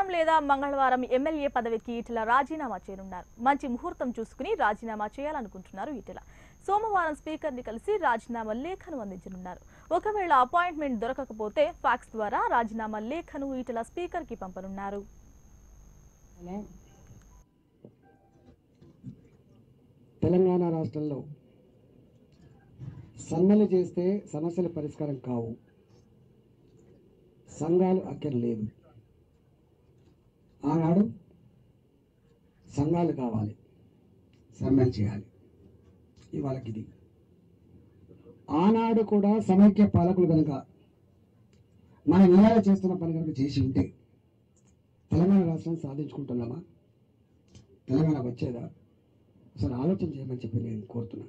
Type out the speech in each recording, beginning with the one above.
బుధవారం లేదా మంగళవారం ఎమ్మెల్యే పదవికి ఈటెల రాజీనామా చేయనున్నారు మంచి ముహూర్తం చూసుకుని రాజీనామా చేయాలనుకుంటున్నారు ఈటెల సోమవారం స్పీకర్ని కలిసి రాజీనామా లేఖను అందించనున్నారు ఒకవేళ అపాయింట్మెంట్ దొరకకపోతే ఫ్యాక్స్ ద్వారా రాజీనామా లేఖను ఈటెల స్పీకర్కి పంపనున్నారు అలా తెలంగాణ రాష్ట్రంలో సన్నలు చేస్తే సమస్యల పరిష్కారం కావు సంఘాలు అక్కర్లేదు ఆనాడు సంఘాలు కావాలి సమ్మెలు చేయాలి ఇవాళకి ఇది ఆనాడు కూడా సమైక్య పాలకులు కనుక మనం ఇవాళ చేస్తున్న పని కనుక చేసి ఉంటే తెలంగాణ రాష్ట్రాన్ని సాధించుకుంటున్నామా తెలంగాణ వచ్చేదా అసలు ఆలోచన చేయమని చెప్పి నేను కోరుతున్నా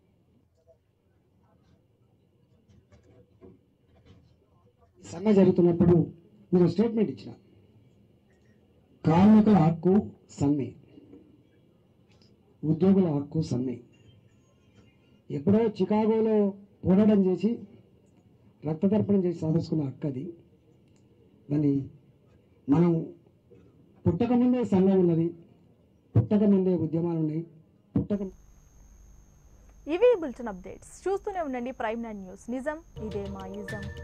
ఈ సమ్మె జరుగుతున్నప్పుడు నేను స్టేట్మెంట్ ఇచ్చిన కార్మికుల హక్కు సమ్మె ఉద్యోగుల హక్కు సమ్మె ఎప్పుడో చికాగోలో పోరాటం చేసి రక్తతర్పణం చేసి సాధించుకున్న హక్కు అది దాన్ని మనం పుట్టక ముందే సంఘం ఉన్నది పుట్టక ముందే ఉద్యమాలు ఉన్నాయి పుట్టక ఇవి బులెటిన్ అప్డేట్స్ చూస్తూనే ఉండండి ప్రైమ్ నైన్ న్యూస్ నిజం ఇదే మా యుజం